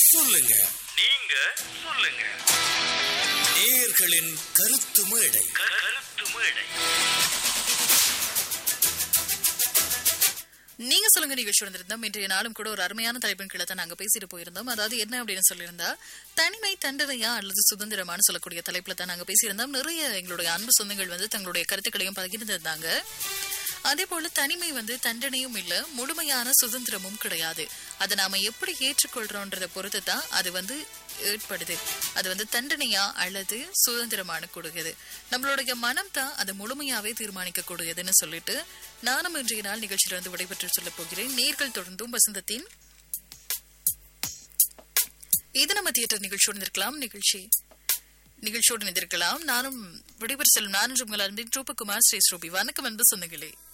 சொல்லுங்க நீங்க சொல்லுங்க நேயர்களின் கருத்து மேடை க- கருத்து மேடை நீங்க சொல்லுங்க நிகழ்ச்சி வந்திருந்தோம் இன்றைய நாளும் கூட ஒரு அருமையான தலைப்பின் கீழே தான் நாங்க பேசிட்டு போயிருந்தோம் அதாவது என்ன அப்படின்னு சொல்லியிருந்தா தனிமை தண்டனையா அல்லது சுதந்திரமான்னு சொல்லக்கூடிய தலைப்புல தான் நாங்க பேசியிருந்தோம் நிறைய எங்களுடைய அன்பு சொந்தங்கள் வந்து தங்களுடைய கருத்துக்களையும் பகிர்ந்திருந்தாங்க அதே போல தனிமை வந்து தண்டனையும் இல்ல முழுமையான சுதந்திரமும் கிடையாது அதை நாம எப்படி ஏற்றுக்கொள்றோன்றத பொறுத்து தான் அது வந்து ஏற்படுது அது வந்து தண்டனையா அல்லது சுதந்திரமான கூடியது நம்மளுடைய மனம் தான் அது முழுமையாவே தீர்மானிக்க கூடியதுன்னு சொல்லிட்டு நானும் இன்றைய நாள் நிகழ்ச்சியிலிருந்து விடைபெற்று சொல்ல போகிறேன் நேர்கள் தொடர்ந்தும் வசந்தத்தின் இது நம்ம தியேட்டர் நிகழ்ச்சியோடு இருக்கலாம் நிகழ்ச்சி நிகழ்ச்சியோடு இருந்திருக்கலாம் நானும் விடைபெற்று செல்லும் நான் உங்கள் அன்பின் ரூபகுமார் ஸ்ரீ ஸ்ரூபி வணக்கம் அன்பு சொந்தங்களே